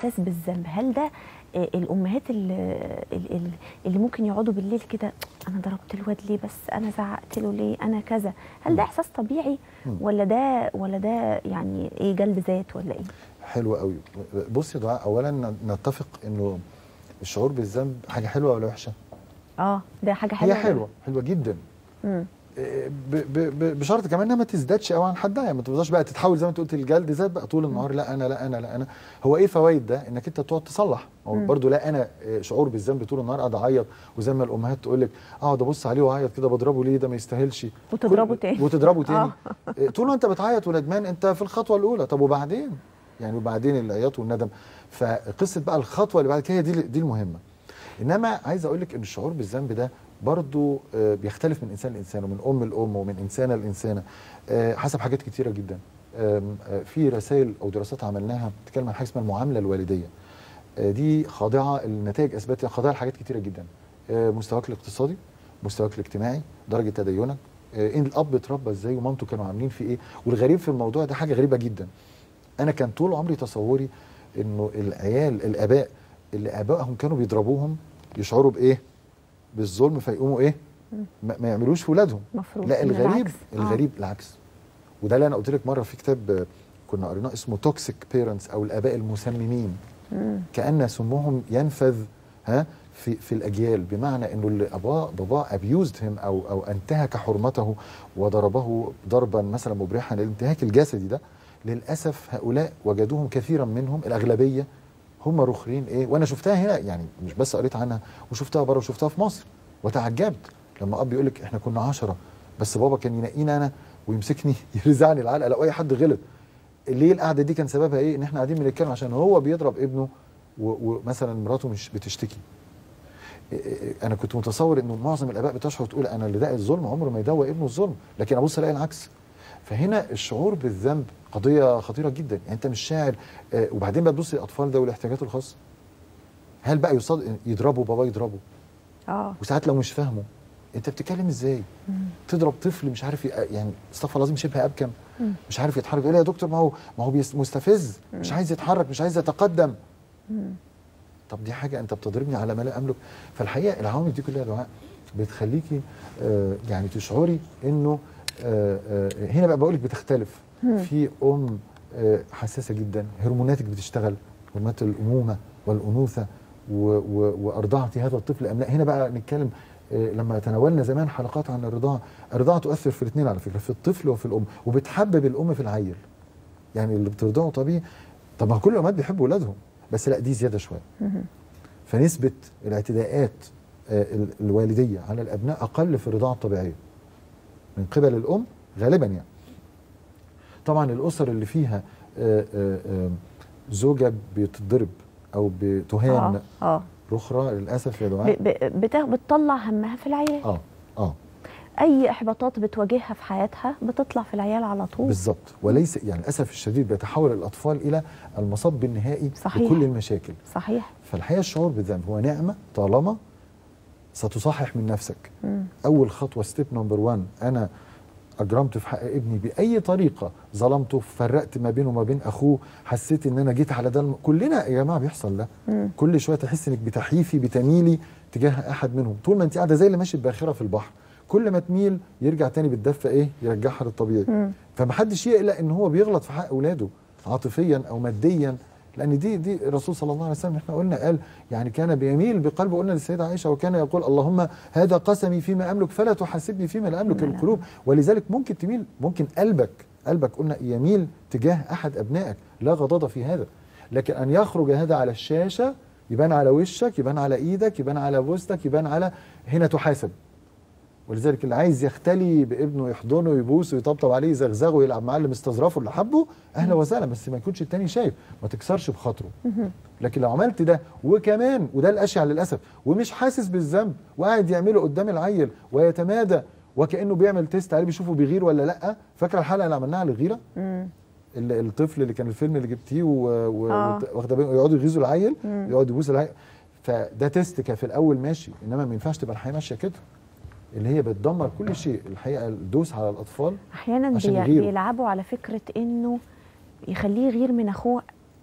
احساس بالذنب هل ده آه، الامهات اللي, اللي, اللي ممكن يقعدوا بالليل كده انا ضربت الواد ليه بس انا زعقت له ليه انا كذا هل ده احساس طبيعي مم. ولا ده ولا ده يعني ايه جلد ذات ولا ايه حلو قوي بص يا دعاء اولا نتفق انه الشعور بالذنب حاجه حلوه ولا وحشه اه ده حاجه حلوه هي حلوه حلوه جدا مم. ب- ب- ب- بشرط كمان انها ما تزدادش قوي عن حدها يعني ما تفضلش بقى تتحول زي ما انت قلت الجلد زاد بقى طول النهار لا انا لا انا لا انا هو ايه فوائد ده انك انت تقعد تصلح هو مم. برضو لا انا آه، شعور بالذنب طول النهار قاعد اعيط وزي ما الامهات تقول لك اقعد ابص عليه واعيط كده بضربه ليه ده ما يستاهلش وتضربه كل- تاني. وتضربه تاني آه. آه، طول ما انت بتعيط وندمان انت في الخطوه الاولى طب وبعدين يعني وبعدين العياط والندم فقصه بقى الخطوه اللي بعد كده هي دي دي المهمه انما عايز اقول لك ان الشعور بالذنب ده برضو آه، بيختلف من انسان لانسان ومن ام لام ومن انسانه لانسانه آه، حسب حاجات كتيره جدا آم، آه، في رسائل او دراسات عملناها بتتكلم عن حاجه اسمها المعامله الوالديه آه، دي خاضعه النتائج اثبتت خاضعه لحاجات كتيره جدا آه، مستواك الاقتصادي مستواك الاجتماعي درجه تدينك آه، ان الاب اتربى ازاي ومامته كانوا عاملين فيه ايه والغريب في الموضوع ده حاجه غريبه جدا انا كان طول عمري تصوري انه العيال الاباء اللي ابائهم كانوا بيضربوهم يشعروا بايه بالظلم فيقوموا ايه ما, ما يعملوش في ولادهم مفروض لا إن الغريب العكس. آه. الغريب العكس وده اللي انا قلت لك مره في كتاب آه، كنا قريناه اسمه توكسيك بيرنتس او الاباء المسممين مم. كان سمهم ينفذ ها في في الاجيال بمعنى انه اللي اباه باباه ابيوزد هيم او او انتهك حرمته وضربه ضربا مثلا مبرحا للانتهاك الجسدي ده للاسف هؤلاء وجدوهم كثيرا منهم الاغلبيه هم رخرين ايه وانا شفتها هنا يعني مش بس قريت عنها وشفتها بره وشفتها في مصر وتعجبت لما اب يقول لك احنا كنا عشرة بس بابا كان ينقينا انا ويمسكني يرزعني العلقه لو اي حد غلط ليه القعده دي كان سببها ايه ان احنا قاعدين بنتكلم عشان هو بيضرب ابنه و- ومثلا مراته مش بتشتكي إيه إيه انا كنت متصور انه معظم الاباء بتشعر تقول انا اللي داقي الظلم عمره ما يدوق ابنه الظلم لكن ابص الاقي العكس فهنا الشعور بالذنب قضيه خطيره جدا يعني انت مش شاعر آه، وبعدين بقى تبص للاطفال ده والاحتياجات الخاصه هل بقى يصاد يضربوا بابا يضربه اه وساعات لو مش فاهمه انت بتتكلم ازاي تضرب طفل مش عارف ي- يعني استغفر الله العظيم شبه ابكم مم. مش عارف يتحرك يقول لي يا دكتور ما هو ما هو بيس- مستفز مش عايز يتحرك مش عايز يتقدم مم. طب دي حاجه انت بتضربني على ما لا املك فالحقيقه العوامل دي كلها يا دعاء بتخليكي آه يعني تشعري انه آه آه هنا بقى بقول لك بتختلف في ام آه حساسه جدا هرموناتك بتشتغل هرمونات الامومه والانوثه و و وارضعتي هذا الطفل ام لا هنا بقى نتكلم آه لما تناولنا زمان حلقات عن الرضاعه الرضاعه تؤثر في الاثنين على فكره في الطفل وفي الام وبتحبب الام في العيل يعني اللي بترضعه طبيعي طب ما كل الامهات بيحبوا اولادهم بس لا دي زياده شويه فنسبه الاعتداءات آه، ال- الوالديه على الابناء اقل في الرضاعه الطبيعيه من قبل الام غالبا يعني طبعا الاسر اللي فيها آه، آه، آه، زوجه بتضرب او بتهان اه اه رخرة للاسف يا ب- دعاء ب- بتا- بتطلع همها في العيال اه اه اي احباطات بتواجهها في حياتها بتطلع في العيال على طول بالظبط وليس يعني للاسف الشديد بيتحول الاطفال الى المصب النهائي صحيح. لكل المشاكل صحيح فالحقيقه الشعور بالذنب هو نعمه طالما ستصحح من نفسك مم. اول خطوه ستيب نمبر 1 انا اجرمت في حق ابني باي طريقه ظلمته فرقت ما بينه وما بين اخوه حسيت ان انا جيت على ده الم... كلنا يا جماعه بيحصل ده مم. كل شويه تحس انك بتحيفي بتميلي تجاه احد منهم طول ما انت قاعده زي اللي ماشي باخره في البحر كل ما تميل يرجع تاني بالدفه ايه يرجعها للطبيعي مم. فمحدش يقلق ان هو بيغلط في حق اولاده عاطفيا او ماديا لان دي دي الرسول صلى الله عليه وسلم احنا قلنا قال يعني كان بيميل بقلبه قلنا للسيده عائشه وكان يقول اللهم هذا قسمي فيما املك فلا تحاسبني فيما لا املك لا، لا. القلوب ولذلك ممكن تميل ممكن قلبك قلبك قلنا يميل تجاه احد ابنائك لا غضاضه في هذا لكن ان يخرج هذا على الشاشه يبان على وشك يبان على ايدك يبان على بوستك يبان على هنا تحاسب ولذلك اللي عايز يختلي بابنه يحضنه يبوسه يطبطب عليه يزغزغه يلعب معاه اللي مستظرفه اللي حبه اهلا وسهلا بس ما يكونش التاني شايف ما تكسرش بخاطره لكن لو عملت ده وكمان وده الاشع للاسف ومش حاسس بالذنب وقاعد يعمله قدام العيل ويتمادى وكانه بيعمل تيست عليه بيشوفه بيغير ولا لا فاكره الحلقه اللي عملناها على الغيره مم. ال- الطفل اللي كان الفيلم اللي جبتيه و- و- آه. وت- واخده بالك يقعدوا يغيظوا العيل مم. يقعد يبوس العيل فده تيست كان في الاول ماشي انما ما ينفعش تبقى الحياه ماشيه كده اللي هي بتدمر كل شيء الحقيقه الدوس على الاطفال احيانا عشان بي... يغيروا. بيلعبوا على فكره انه يخليه يغير من اخوه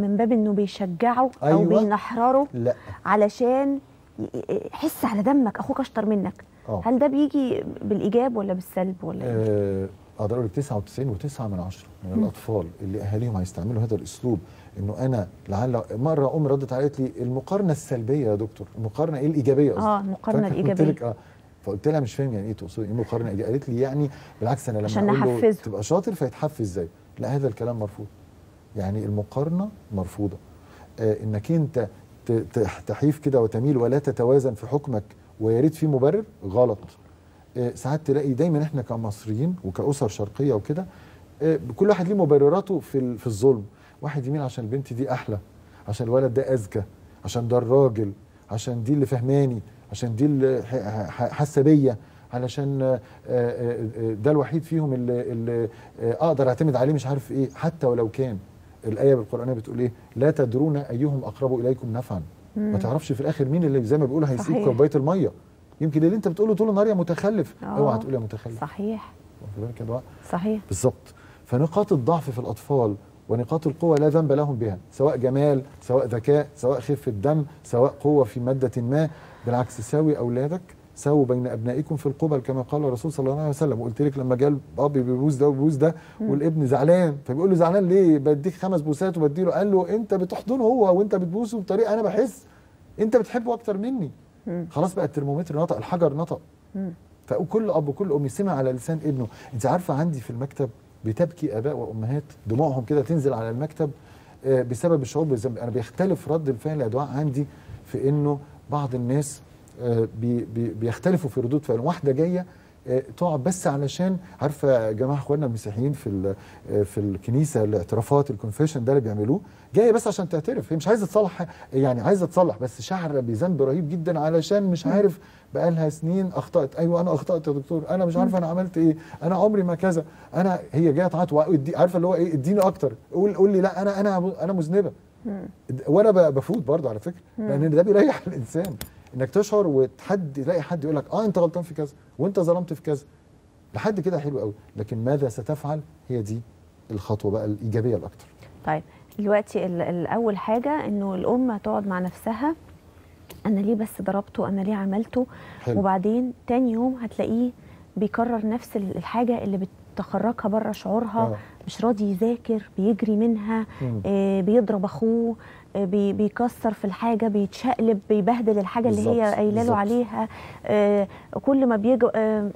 من باب انه بيشجعه او أيوة. بينحرره لا علشان ي- ي- حس على دمك اخوك اشطر منك اه هل ده بيجي بالايجاب ولا بالسلب ولا إيه؟ آه، اقدر اقول لك 99 و9 من عشرة من مم. الاطفال اللي اهاليهم هيستعملوا هذا الاسلوب انه انا لعل مره ام ردت عليت لي المقارنه السلبيه يا دكتور المقارنه ايه الايجابيه قصدي اه المقارنه فاكرة قلت الايجابيه لك اه فقلت لها مش فاهم يعني ايه تقصدي ايه مقارنه ايجابيه قالت لي يعني بالعكس انا لما عشان اقول له نحفزه. تبقى شاطر فيتحفز ازاي لا هذا الكلام مرفوض يعني المقارنه مرفوضه آه انك انت ت- ت- تحيف كده وتميل ولا تتوازن في حكمك ويا ريت في مبرر غلط آه، ساعات تلاقي دايما احنا كمصريين وكاسر شرقيه وكده آه، كل واحد ليه مبرراته في ال- في الظلم واحد يميل عشان البنت دي احلى عشان الولد ده اذكى عشان ده الراجل عشان دي اللي فهماني عشان دي اللي ح- ح- حاسه بيا علشان آه، آه، آه، ده الوحيد فيهم اللي, اللي آه، اقدر اعتمد عليه مش عارف ايه حتى ولو كان الايه بالقرانيه بتقول ايه لا تدرون ايهم اقرب اليكم نفعا ما تعرفش في الاخر مين اللي زي ما بيقولوا هيسيب صحيح. كوبايه الميه يمكن اللي انت بتقوله طول النهار يا متخلف آه. اوعى تقول يا متخلف صحيح واخد بالك يا دعاء؟ صحيح بالظبط فنقاط الضعف في الاطفال ونقاط القوه لا ذنب لهم بها سواء جمال سواء ذكاء سواء خفه دم سواء قوه في ماده ما بالعكس ساوي اولادك ساووا بين ابنائكم في القبل كما قال الرسول صلى الله عليه وسلم وقلت لك لما جاء الاب بيبوس ده وبيبوس ده والابن زعلان فبيقول له زعلان ليه بديك خمس بوسات وبديله قال له انت بتحضنه هو وانت بتبوسه بطريقه انا بحس انت بتحبه اكتر مني مم. خلاص بقى الترمومتر نطق الحجر نطق مم. فكل اب وكل ام سمع على لسان ابنه انت عارفه عندي في المكتب بتبكي اباء وامهات دموعهم كده تنزل على المكتب آه، بسبب الشعور بالذنب انا بيختلف رد الفعل يا دعاء عندي في انه بعض الناس آه، بي بي بيختلفوا في ردود فعلهم واحده جايه آه، تقعد بس علشان عارفه يا جماعه اخواننا المسيحيين في ال- آه، في الكنيسه الاعترافات الكونفيشن ده اللي بيعملوه جايه بس عشان تعترف هي مش عايزه تصلح يعني عايزه تصلح بس شعر بذنب رهيب جدا علشان مش عارف بقالها سنين اخطات ايوه انا اخطات يا دكتور انا مش عارف انا عملت ايه انا عمري ما كذا انا هي جايه تعيط وادي- عارفه اللي هو ايه اديني اكتر قول قول لي لا انا انا انا مذنبه مم. وانا ب- بفوت برضه على فكره لان ده بيريح الانسان انك تشعر وتحد تلاقي حد يقول لك اه انت غلطان في كذا وانت ظلمت في كذا لحد كده حلو قوي لكن ماذا ستفعل هي دي الخطوه بقى الايجابيه الاكتر طيب دلوقتي ال- الاول حاجه انه الام تقعد مع نفسها انا ليه بس ضربته انا ليه عملته حلو وبعدين تاني يوم هتلاقيه بيكرر نفس ال- الحاجه اللي بتخرجها بره شعورها آه. مش راضي يذاكر بيجري منها مم. آه بيضرب اخوه آه بي بيكسر في الحاجه بيتشقلب بيبهدل الحاجه اللي هي بالظبط، قايله له بالظبط. عليها آه كل ما بيجي آه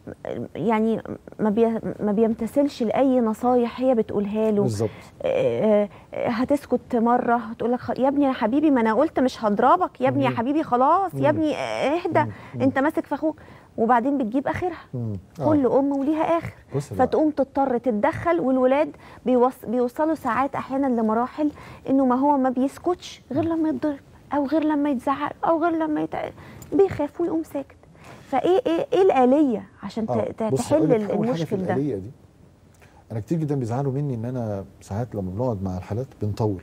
يعني ما بي ما بيمتثلش لاي نصايح هي بتقولها له بالظبط آه، آه، هتسكت مره تقول لك خ- يا ابني يا حبيبي ما انا قلت مش هضربك يا ابني يا مم. حبيبي خلاص يا مم. ابني آه، اهدى مم. مم. انت ماسك في اخوك وبعدين بتجيب اخرها مم. آه. كل ام وليها اخر بص بقى. فتقوم تضطر تتدخل والولاد بيوص... بيوصلوا ساعات احيانا لمراحل انه ما هو ما بيسكتش غير لما يتضرب او غير لما يتزعق او غير لما يت... بيخاف ويقوم ساكت فايه ايه ايه الاليه عشان ت... آه. ت- بص أقول تحل لك أول حاجة في المشكل ده الآلية دي انا كتير جدا بيزعلوا مني ان انا ساعات لما بنقعد مع الحالات بنطول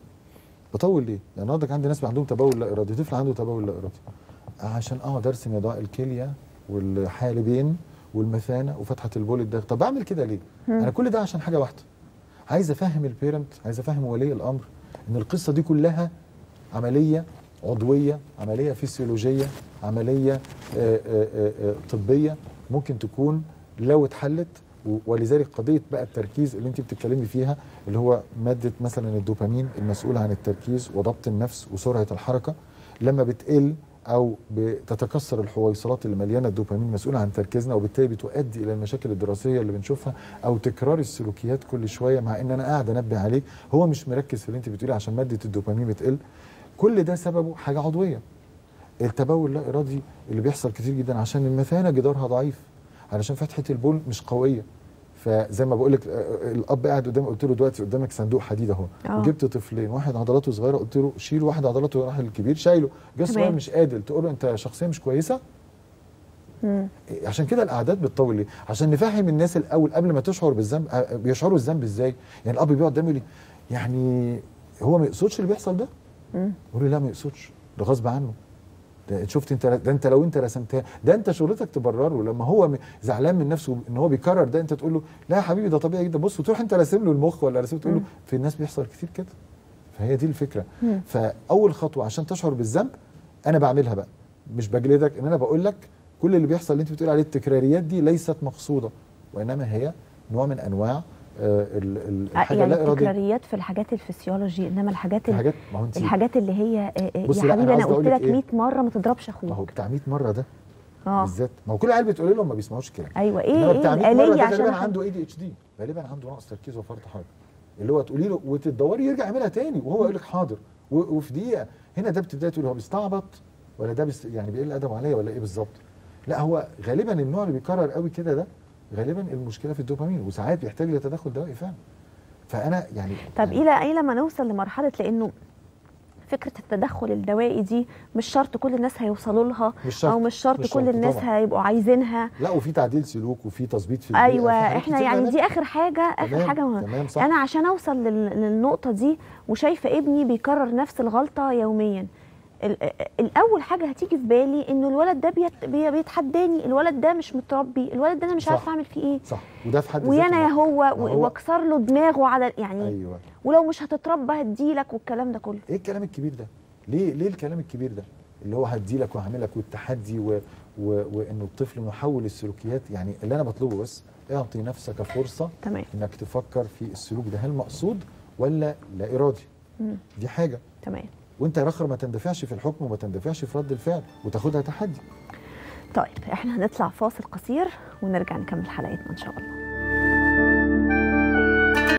بطول ليه؟ لان النهارده عندي ناس عندهم تبول لا ارادي طفل عنده تبول لا ارادي عشان اقعد ارسم يا ضاء الكليه والحالبين والمثانه وفتحه البول الداخلي طب بعمل كده ليه؟ انا كل ده عشان حاجه واحده عايز افهم البيرنت عايز افهم ولي الامر ان القصه دي كلها عمليه عضويه عمليه فسيولوجيه عمليه آه، آه، آه، آه، طبيه ممكن تكون لو اتحلت و- ولذلك قضيه بقى التركيز اللي انت بتتكلمي فيها اللي هو ماده مثلا الدوبامين المسؤوله عن التركيز وضبط النفس وسرعه الحركه لما بتقل او بتتكسر الحويصلات اللي مليانه الدوبامين مسؤوله عن تركيزنا وبالتالي بتؤدي الى المشاكل الدراسيه اللي بنشوفها او تكرار السلوكيات كل شويه مع ان انا قاعد انبه عليك هو مش مركز في اللي انت بتقوليه عشان ماده الدوبامين بتقل كل ده سببه حاجه عضويه التبول اللا ارادي اللي بيحصل كتير جدا عشان المثانه جدارها ضعيف علشان فتحه البول مش قويه فزي ما بقول لك الاب قاعد قدامي قلت له دلوقتي قدامك صندوق حديد اهو آه. وجبت طفلين واحد عضلاته صغيره قلت له شيل واحد عضلاته راح الكبير شايله جه الصغير تمام. مش قادر تقول له انت شخصيه مش كويسه مم. عشان كده الاعداد بتطول ليه؟ عشان نفهم الناس الاول قبل ما تشعر بالذنب آه، بيشعروا الذنب ازاي؟ يعني الاب بيقعد قدامي يقول لي يعني هو ما يقصدش اللي بيحصل ده؟ مم. بقول له لا ما يقصدش ده غصب عنه ده شفت انت ده انت لو انت رسمتها ده انت شغلتك تبرره لما هو م- زعلان من نفسه ان هو بيكرر ده انت تقول له لا يا حبيبي ده طبيعي جدا بص وتروح انت راسم له المخ ولا راسم تقول له مم. في الناس بيحصل كتير كده فهي دي الفكره مم. فاول خطوه عشان تشعر بالذنب انا بعملها بقى مش بجلدك ان انا بقول لك كل اللي بيحصل اللي انت بتقول عليه التكراريات دي ليست مقصوده وانما هي نوع من انواع آه، ال- ال- الحاجه يعني لا اراديه التكراريات في الحاجات الفسيولوجي انما الحاجات ال- الحاجات ما هو انت الحاجات اللي هي آه، آه، بصي يا لا، أنا حبيبي انا قصدي قلت أقول لك لك إيه؟ 100 مره ما تضربش ما هو اخوك بتاع 100 مره ده اه بالذات ما هو كل العيال بتقول لهم ما بيسمعوش الكلام ايوه ايه إنما ايه بتاع 100 مرة الاليه ده عشان غالبا أخد- عنده اي دي اتش دي غالبا عنده نقص تركيز وفرط حركه اللي هو تقولي له وتدوري يرجع يعملها تاني وهو يقول لك حاضر و- وفي دقيقه هنا ده بتبداي تقولي هو بيستعبط ولا ده بيست... يعني بيقل ادب عليا ولا ايه بالظبط لا هو غالبا النوع اللي بيكرر قوي كده ده غالبا المشكله في الدوبامين وساعات بيحتاج لتدخل دوائي فعلا فانا يعني طب يعني الى ايه لما نوصل لمرحله لانه فكره التدخل الدوائي دي مش شرط كل الناس هيوصلوا لها مش شرط او مش شرط مش كل شرط الناس طبعاً. هيبقوا عايزينها لا وفي تعديل سلوك وفي تظبيط في البيئة، ايوه في حاجات احنا كتير يعني بقى. دي اخر حاجه اخر تمام، حاجه مهمة. تمام صح انا عشان اوصل لل- للنقطه دي وشايفه ابني بيكرر نفس الغلطه يوميا ال- الاول حاجه هتيجي في بالي انه الولد ده بيت- بي- بيتحداني الولد ده مش متربي الولد ده انا مش صح. عارفه اعمل فيه ايه صح وده في حد ويا ذاته انا يا ما- هو ما و- واكسر له دماغه على يعني ايوه ولو مش هتتربى هديلك والكلام ده كله ايه الكلام الكبير ده؟ ليه ليه الكلام الكبير ده؟ اللي هو هديلك وهعملك والتحدي و... و... وانه الطفل محول السلوكيات يعني اللي انا بطلبه بس اعطي نفسك فرصه تمام انك تفكر في السلوك ده هل مقصود ولا لا ارادي؟ مم. دي حاجه تمام وانت يا رخر ما تندفعش في الحكم وما تندفعش في رد الفعل وتاخدها تحدي طيب احنا هنطلع فاصل قصير ونرجع نكمل حلقتنا ان شاء الله